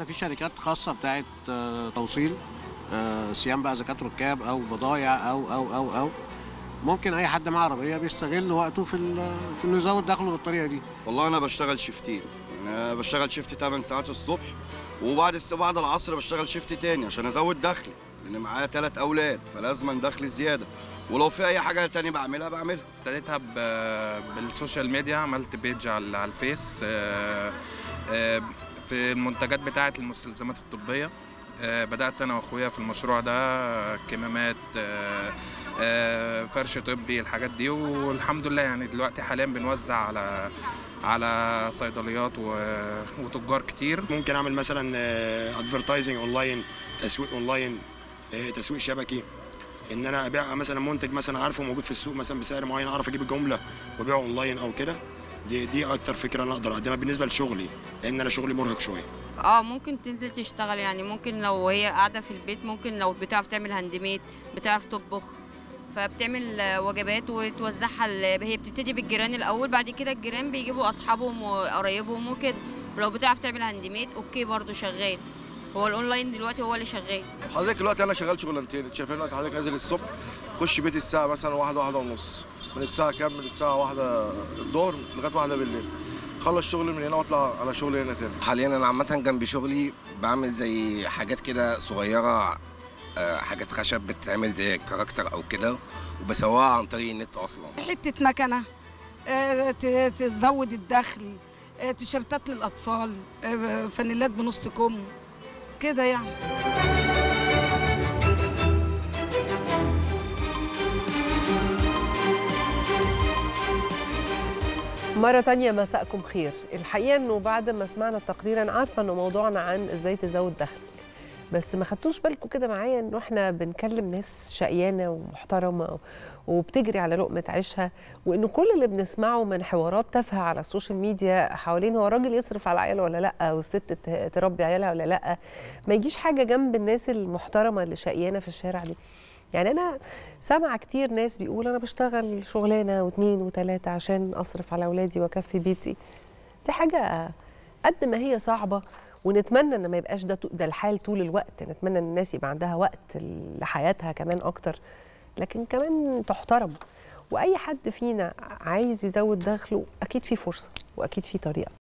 احنا في شركات خاصه بتاعت آه، توصيل آه، صيام بقى زكاه ركاب او بضايع او او او او ممكن اي حد معاه عربيه بيستغل وقته في ال- في انه يزود دخله بالطريقه دي والله انا بشتغل شيفتين يعني أنا بشتغل شيفت 8 ساعات الصبح وبعد الس- بعد العصر بشتغل شيفت تاني عشان ازود دخلي لان معايا ثلاث اولاد فلازم دخل زياده ولو في اي حاجه تاني بعملها بعملها ابتديتها ب- بالسوشيال ميديا عملت بيج على على الفيس آه، آه، في المنتجات بتاعة المستلزمات الطبية آه، بدأت أنا وأخويا في المشروع ده آه، كمامات آه، آه، فرش طبي الحاجات دي والحمد لله يعني دلوقتي حاليا بنوزع على على صيدليات و- وتجار كتير ممكن اعمل مثلا ادفرتايزنج اونلاين تسويق اونلاين آه، تسويق شبكي ان انا ابيع مثلا منتج مثلا عارفه موجود في السوق مثلا بسعر معين اعرف اجيب الجمله وابيعه اونلاين او كده دي دي اكتر فكره انا اقدر اقدمها بالنسبه لشغلي لان انا شغلي مرهق شويه اه ممكن تنزل تشتغل يعني ممكن لو هي قاعده في البيت ممكن لو بتعرف تعمل هاندميد بتعرف تطبخ فبتعمل آه، وجبات وتوزعها ل- هي بتبتدي بالجيران الاول بعد كده الجيران بيجيبوا اصحابهم وقرايبهم وكده ولو بتعرف تعمل هاندميد اوكي برضو شغال هو الاونلاين دلوقتي هو اللي شغال حضرتك دلوقتي انا شغال شغلانتين انت شايفين دلوقتي حضرتك نازل الصبح خش بيتي الساعه مثلا واحدة واحدة ونص من الساعه كام من الساعه واحدة الظهر لغايه واحدة بالليل خلص شغل من هنا واطلع على شغل هنا تاني حاليا انا عامه جنب شغلي بعمل زي حاجات كده صغيره آه، حاجات خشب بتتعمل زي كاركتر او كده وبسويها عن طريق النت اصلا حتة مكنة آه، ت- تزود الدخل آه، تيشيرتات للأطفال آه، فانيلات بنص كم كده يعني مرة تانية مساءكم خير الحقيقة انه بعد ما سمعنا التقرير انا عارفة انه موضوعنا عن ازاي تزود دخلك بس ما خدتوش بالكم كده معايا انه احنا بنكلم ناس شقيانة ومحترمة وبتجري على لقمة عيشها وانه كل اللي بنسمعه من حوارات تافهة على السوشيال ميديا حوالين هو الراجل يصرف على عياله ولا لا والست ت- تربي عيالها ولا لا ما يجيش حاجة جنب الناس المحترمة اللي شقيانة في الشارع دي يعني انا سامعه كتير ناس بيقول انا بشتغل شغلانه واثنين وثلاثه عشان اصرف على اولادي واكفي بيتي دي حاجه قد ما هي صعبه ونتمنى ان ما يبقاش ده ده الحال طول الوقت نتمنى ان الناس يبقى عندها وقت لحياتها كمان اكتر لكن كمان تحترم واي حد فينا عايز يزود دخله اكيد في فرصه واكيد في طريقه